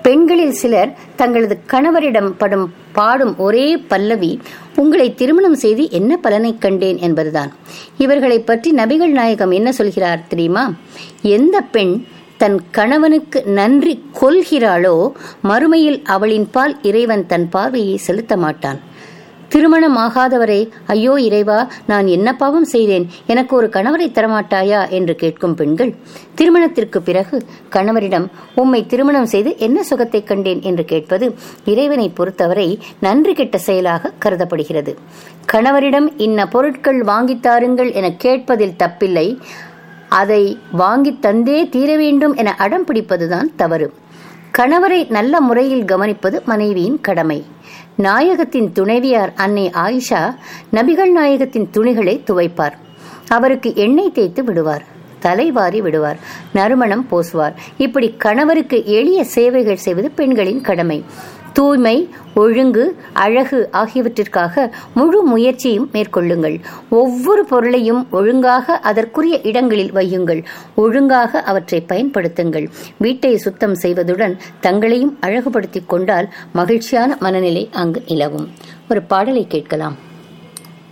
பெண்களில் சிலர் தங்களது கணவரிடம் படும் பாடும் ஒரே பல்லவி உங்களை திருமணம் செய்து என்ன பலனை கண்டேன் என்பதுதான் இவர்களை பற்றி நபிகள் நாயகம் என்ன சொல்கிறார் தெரியுமா எந்த பெண் தன் கணவனுக்கு நன்றி கொள்கிறாளோ மறுமையில் அவளின் பால் இறைவன் தன் பார்வையை செலுத்த மாட்டான் திருமணமாகாதவரை ஐயோ இறைவா நான் என்ன பாவம் செய்தேன் எனக்கு ஒரு கணவரை தரமாட்டாயா என்று கேட்கும் பெண்கள் திருமணத்திற்கு பிறகு கணவரிடம் உம்மை திருமணம் செய்து என்ன சுகத்தை கண்டேன் என்று கேட்பது இறைவனை பொறுத்தவரை நன்றி கெட்ட செயலாக கருதப்படுகிறது கணவரிடம் இன்ன பொருட்கள் வாங்கித் தாருங்கள் என கேட்பதில் தப்பில்லை அதை வாங்கி தந்தே தீர வேண்டும் என அடம் பிடிப்பதுதான் தவறு கணவரை நல்ல முறையில் கவனிப்பது மனைவியின் கடமை நாயகத்தின் துணைவியார் அன்னை ஆயிஷா நபிகள் நாயகத்தின் துணிகளை துவைப்பார் அவருக்கு எண்ணெய் தேய்த்து விடுவார் தலைவாரி விடுவார் நறுமணம் பூசுவார் இப்படி கணவருக்கு எளிய சேவைகள் செய்வது பெண்களின் கடமை தூய்மை ஒழுங்கு அழகு ஆகியவற்றிற்காக முழு முயற்சியும் மேற்கொள்ளுங்கள் ஒவ்வொரு பொருளையும் ஒழுங்காக அதற்குரிய இடங்களில் வையுங்கள் ஒழுங்காக அவற்றை பயன்படுத்துங்கள் வீட்டை சுத்தம் செய்வதுடன் தங்களையும் அழகுபடுத்திக் கொண்டால் மகிழ்ச்சியான மனநிலை அங்கு நிலவும் ஒரு பாடலை கேட்கலாம்